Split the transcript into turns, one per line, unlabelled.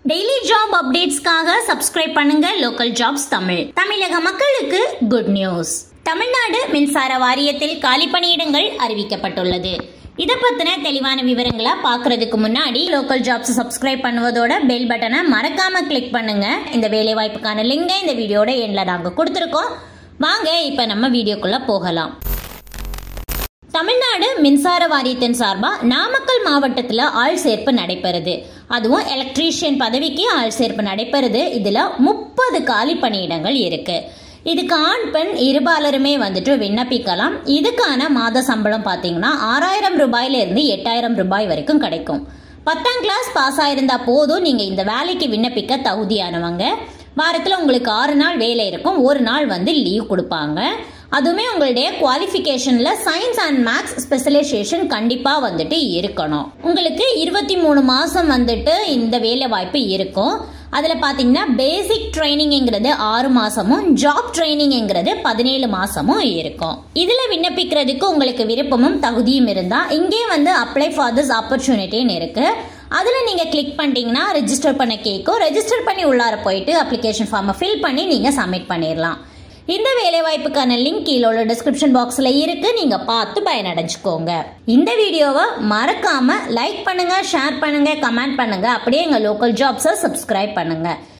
daily job அப்டேட்ஸ்க்காக subscribe பண்ணுங்க local jobs Tamil தமிழக மக்களுக்கு குட் நியூஸ் தமிழ்நாடு மின்சார வாரியத்தில் காலி பணியிடங்கள் அறிவிக்கப்பட்டுள்ளது இதை பத்தின தெளிவான விவரங்களை பார்க்கறதுக்கு முன்னாடி லோக்கல் ஜாப்ஸ் சப்ஸ்கிரைப் பண்ணுவதோட பெல் பட்டனை மறக்காம கிளிக் பண்ணுங்க இந்த வேலை வாய்ப்புக்கான லிங்கை இந்த வீடியோட எண்ணில் நாங்கள் கொடுத்துருக்கோம் வாங்க இப்போ நம்ம வீடியோக்குள்ள போகலாம் தமிழ்நாடு மின்சார வாரியத்தின் சார்பாக நாமக்கல் மாவட்டத்தில் ஆள் சேர்ப்பு நடைபெறுது அதுவும் எலக்ட்ரீஷியன் பதவிக்கு ஆள் சேர்ப்பு நடைபெறுது இதில் முப்பது காலி பணியிடங்கள் இருக்கு இதுக்கு ஆண் பெண் இருபாலருமே வந்துட்டு விண்ணப்பிக்கலாம் இதுக்கான மாத சம்பளம் பார்த்தீங்கன்னா ஆறாயிரம் ரூபாயிலிருந்து எட்டாயிரம் ரூபாய் வரைக்கும் கிடைக்கும் பத்தாம் கிளாஸ் பாஸ் ஆயிருந்தா போதும் நீங்கள் இந்த வேலைக்கு விண்ணப்பிக்க தகுதியானவங்க வாரத்தில் உங்களுக்கு ஆறு நாள் வேலை இருக்கும் ஒரு நாள் வந்து லீவ் கொடுப்பாங்க அதுவுமே உங்களுடைய குவாலிஃபிகேஷனில் சயின்ஸ் அண்ட் மேக்ஸ் ஸ்பெஷலைசேஷன் கண்டிப்பாக வந்துட்டு இருக்கணும் உங்களுக்கு இருபத்தி மூணு மாதம் வந்துட்டு இந்த வேலை வாய்ப்பு இருக்கும் அதில் பார்த்தீங்கன்னா பேசிக் ட்ரைனிங்கிறது ஆறு மாதமும் ஜாப் ட்ரைனிங்கிறது பதினேழு மாதமும் இருக்கும் இதில் விண்ணப்பிக்கிறதுக்கு உங்களுக்கு விருப்பமும் தகுதியும் இருந்தால் இங்கே வந்து அப்ளை ஃபார் திஸ் ஆப்பர்ச்சுனிட்டின்னு இருக்குது அதில் நீங்கள் கிளிக் பண்ணிட்டீங்கன்னா ரெஜிஸ்டர் பண்ண கேட்கும் ரெஜிஸ்டர் பண்ணி உள்ளார போயிட்டு அப்ளிகேஷன் ஃபார்மை ஃபில் பண்ணி நீங்கள் சப்மிட் பண்ணிடலாம் இந்த வேலைவாய்ப்புக்கான லிங்க் கீழே உள்ள டிஸ்கிரிப்ஷன் பாக்ஸில் இருக்கு நீங்க பார்த்து பயனடைஞ்சுக்கோங்க இந்த வீடியோவை மறக்காம லைக் பண்ணுங்க ஷேர் பண்ணுங்க கமெண்ட் பண்ணுங்க அப்படியே எங்க லோக்கல் ஜாப்ஸை சப்ஸ்கிரைப் பண்ணுங்க